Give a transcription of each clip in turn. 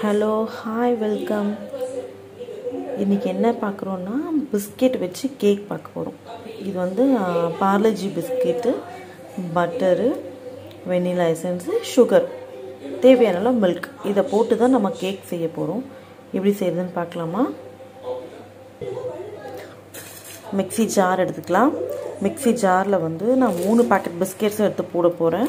hello hi welcome இன்றைக்கி என்ன பார்க்குறோன்னா biscuit வச்சு கேக் பார்க்க போகிறோம் இது வந்து Parle G biscuit butter vanilla essence sugar தேவையான அளவு மில்க் இதை போட்டு தான் நம்ம கேக் செய்ய போகிறோம் எப்படி செய்கிறதுன்னு பார்க்கலாமா மிக்ஸி ஜார் எடுத்துக்கலாம் மிக்ஸி ஜாரில் வந்து நான் மூணு பேக்கெட் பிஸ்கெட்ஸும் எடுத்து போட போகிறேன்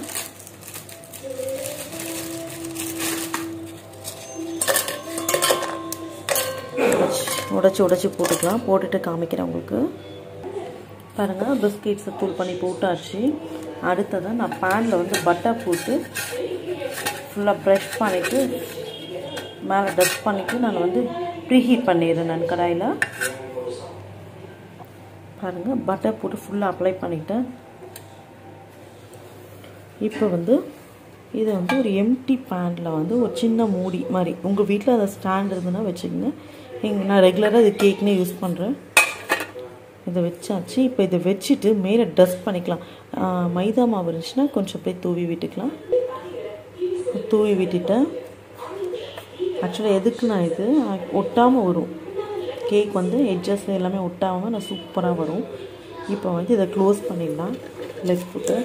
உடச்சி உடச்சி போட்டுக்கலாம் போட்டுட்டு காமிக்கிறேன் உங்களுக்கு பாருங்கள் பிஸ்கெட்ஸை தூள் பண்ணி போட்டாச்சு அடுத்ததாக நான் பேனில் வந்து பட்டர் போட்டு ஃபுல்லாக ப்ரெஷ் பண்ணிவிட்டு மேலே டஸ்ட் பண்ணிவிட்டு நான் வந்து ப்ரீஹீட் பண்ணிடுறேன் நான் கடாயில் பாருங்கள் பட்டர் போட்டு ஃபுல்லாக அப்ளை பண்ணிட்டேன் இப்போ வந்து இதை வந்து ஒரு எம்டி பேனில் வந்து ஒரு சின்ன மூடி மாதிரி உங்கள் வீட்டில் அதை ஸ்டாண்ட் இருந்ததுன்னா வச்சுக்கோங்க எங்கள் நான் ரெகுலராக இது கேக்னே யூஸ் பண்ணுறேன் இதை வச்சாச்சு இப்போ இதை வச்சுட்டு மேலே டஸ்ட் பண்ணிக்கலாம் மைதா மாவு இருந்துச்சுன்னா கொஞ்சம் போய் தூவி விட்டுக்கலாம் தூவி விட்டுட்டேன் ஆக்சுவலாக எதுக்கு நான் இது ஒட்டாமல் வரும் கேக் வந்து எட்ஜஸ் எல்லாமே ஒட்டாமல் நான் சூப்பராக வரும் இப்போ வந்து இதை க்ளோஸ் பண்ணிடலாம் லெக் போட்டு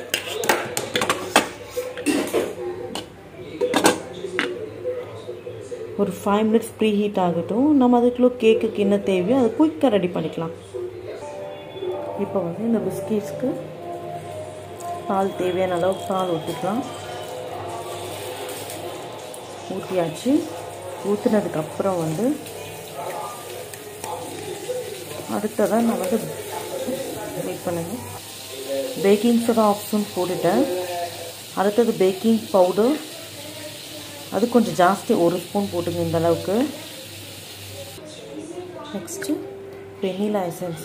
ஒரு ஃபைவ் மினிட்ஸ் ப்ரீ ஹீட் ஆகட்டும் நம்ம அதுக்குள்ளே கேக்குக்கு என்ன தேவையோ அதை குயிக்காக ரெடி பண்ணிக்கலாம் இப்போ வந்து இந்த பிஸ்கெட்ஸ்க்கு பால் தேவையான அளவுக்கு பால் ஊற்றிக்கலாம் ஊற்றியாச்சு ஊற்றினதுக்கப்புறம் வந்து அடுத்ததாக நான் வந்து வெயிட் பண்ணுங்க பேக்கிங் சோடா ஆஃப் ஸ்பூன் போட்டுட்டேன் அடுத்தது பேக்கிங் பவுடர் அது கொஞ்சம் ஜாஸ்தி ஒரு ஸ்பூன் போட்டுங்க இந்த அளவுக்கு நெக்ஸ்ட்டு வெனிலா எசன்ஸ்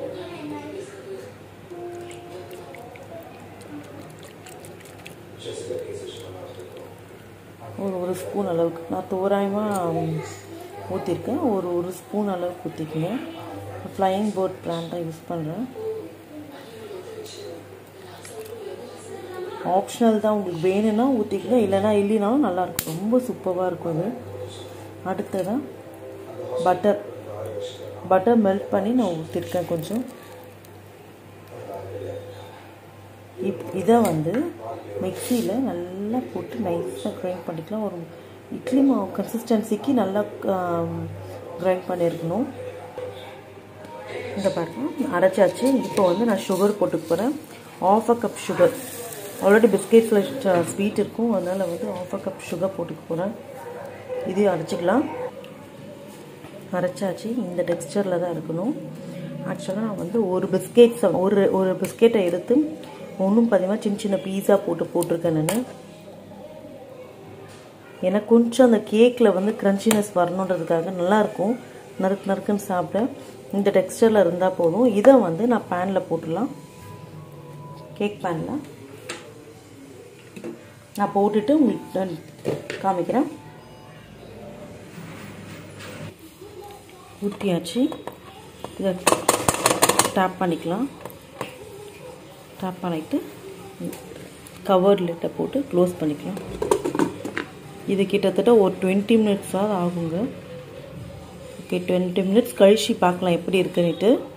ஒரு ஒரு ஸ்பூன் அளவுக்கு நான் தோராயமாக ஊற்றிருக்கேன் ஒரு ஒரு ஸ்பூன் அளவுக்கு ஊற்றிக்கங்க ஃப்ளையிங் போர்ட் பிராண்ட் தான் யூஸ் பண்ணுறேன் ஆப்ஷனல் தான் உங்களுக்கு வேணும்னா ஊற்றிக்கங்க இல்லைனா இல்லைனாலும் நல்லாயிருக்கும் ரொம்ப சூப்பராக இருக்கும் இது அடுத்ததான் பட்டர் பட்டர் மெல்ட் பண்ணி நான் ஊற்றிருக்கேன் கொஞ்சம் இப் இதை வந்து மிக்சியில் நல்லா போட்டு நைஸாக கிரைண்ட் பண்ணிக்கலாம் ஒரு இட்லி மாவு கன்சிஸ்டன்சிக்கு நல்லா கிரைண்ட் பண்ணியிருக்கணும் இந்த பாருங்க அரைச்சாச்சு இப்போ வந்து நான் சுகர் போட்டுக்க போகிறேன் half a cup sugar already பிஸ்கெட்ஸில் ஸ்வீட் இருக்கும் அதனால் வந்து ஆஃப் அ கப் சுகர் போட்டுக்க போகிறேன் இதையும் அரைச்சிக்கலாம் அரைச்சாச்சு இந்த டெக்ஸ்டரில் தான் இருக்கணும் ஆக்சுவலாக நான் வந்து ஒரு பிஸ்கெட்ஸை ஒரு ஒரு பிஸ்கெட்டை எடுத்து ஒன்றும் பதிமாக சின்ன சின்ன பீஸா போட்டு போட்டிருக்கேன் நான் எனக்கு கொஞ்சம் அந்த கேக்கில் வந்து க்ரன்ச்சினஸ் வரணுன்றதுக்காக நல்லாயிருக்கும் நறுக்கு நறுக்குன்னு சாப்பிட இந்த டெக்ஸ்டரில் இருந்தால் போதும் இதை வந்து நான் பேனில் போட்டுடலாம் கேக் பேனில் நான் போட்டுட்டு உங்களுக்கு காமிக்கிறேன் ஊற்றியாச்சு இதை டேப் பண்ணிக்கலாம் டேப் பண்ணிவிட்டு கவர் லிட்டை போட்டு க்ளோஸ் பண்ணிக்கலாம் இது கிட்டத்தட்ட ஒரு டுவெண்ட்டி மினிட்ஸாவது ஆகுங்க ஓகே டுவெண்ட்டி மினிட்ஸ் கழித்து பார்க்கலாம் எப்படி இருக்குன்னுட்டு